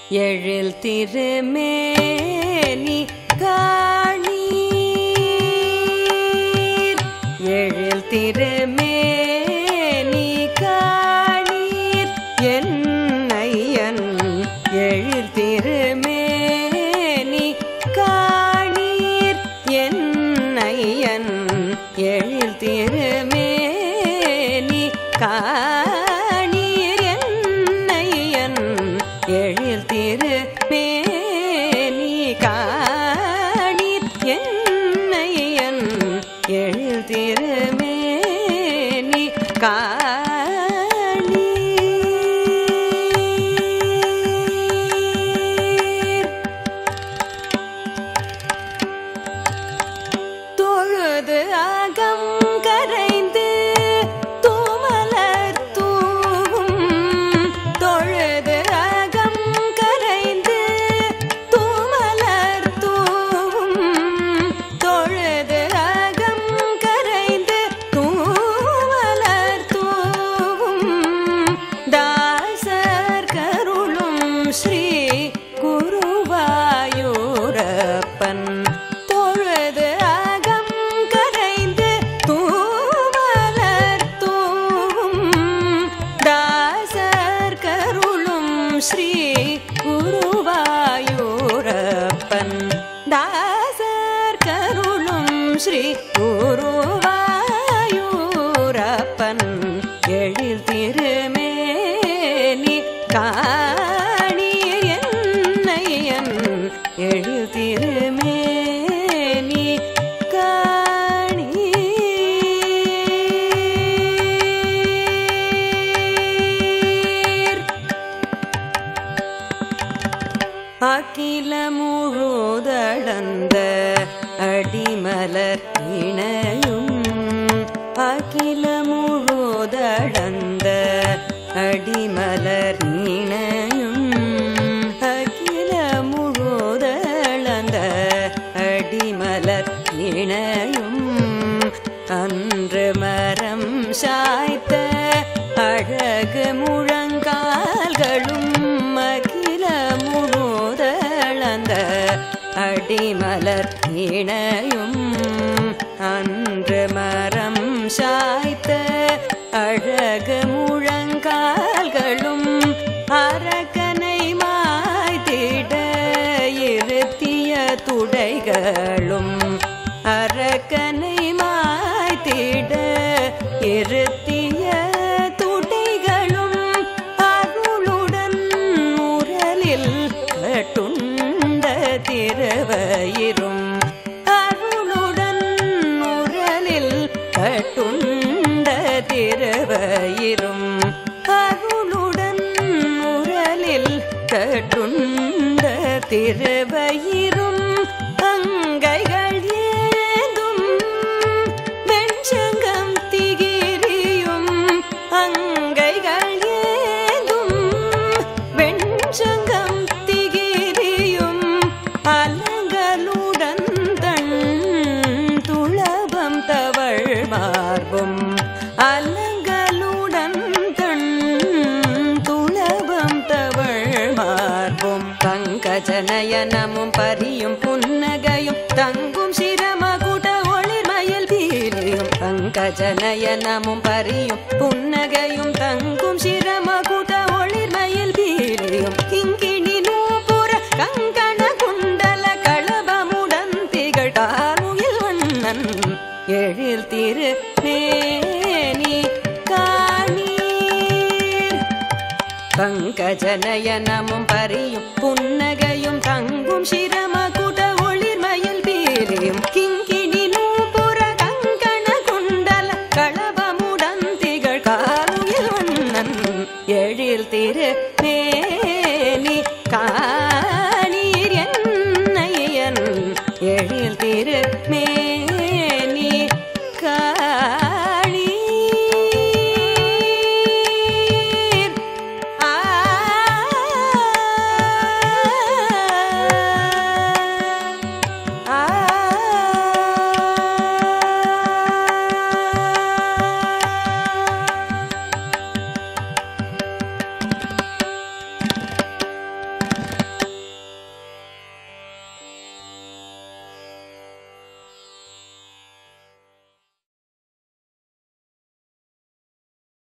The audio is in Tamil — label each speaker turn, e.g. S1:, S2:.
S1: எழில் திருமேனி காணீர் எழில் திருமேனி காணீர் என்னையன் எழில் திருமேனி காணீர் என்னையன் எழில் திருமேனி காணீர் என்னையன் எழில் திருமேனி காணீர் என்னையன் எழில் திருமேனி காணீர் தொழுது அகம் கரைந்து தூமலர் தூவும் தொழுது அகம் கரைந்து தூமலர் தூவும் தொழுது அகம் கரைந்து தூமலர் தூவும் தாசர் கருளும் ஸ்ரீ குருவாயூரப்பன் தொழுது அகம் கரைந்து தூமலர் தூவும் தாசர் கருளும் ஸ்ரீ குருவாயூரப்பன் தாசர் கருளும் ஸ்ரீ குருவாயூரப்பன் எழில் திருமேனி காணீர் என்னையன் எழில் திருமேனி காணீர் அகில முழுதளந்த அடிமலர் இணையும் அகில முழுதளந்த அடிமலர் இணையும் அகில முழுதளந்த அடிமலர் இணையும் அன்று மரம் சாய்த்த அழகு முழங்கால்களும் அகில முழுதளந்த அடிமலர் இணையும் அன்று மரம் சாய்த்த அழகு முழங்கால்களும் அரக்கனை மாய்த்திட இருத்திய துடைகளும் அரக்கனை மாய்த்திட இருத்திய துடைகளும் அருளுடன் முரலில் கட்டுண்ட திருவயிரும் அருளுடன் முரலில் கட்டுண்ட திருவயிரும் அருளுடன் முரலில் கட்டுண்ட திருவயிரும் அங்கைகள் ஏதும் வெண்சங்கம் திகிரியும் அங்கைகள் ஏதும் வெண்சங்கம் திகிரியும் அலங்களுடன் தன் துளபம் தவழ் மார்பும் அலங்களுடன் தன் துளபம் தவழ் மார்பும் பங்கஜனயனமும் பரியும் புன்னகையும் தங்கும் சிரமகுட ஒளிர்மயில் பீலியும் பங்கஜனயனமும் பரியும் புன்னகையும் தங்கும் சிரமகுட ஒளிர்மயில் பீலியும் கிங்கிணி நூபுர கங்கண குண்டல களபமுடன் திகழ் காமுகில் வண்ணன் எழில் திரு மேனி காணீர் பங்கஜனயனமும் பரியும் புன்னகையும் தங்கும் சிரமகுட ஒளிர்மயில் பீலியும் கிங்கிணி நூபுர கங்கண குண்டல களபமுடன் திகழ் காலுயில் வண்ணன் எழில் திரு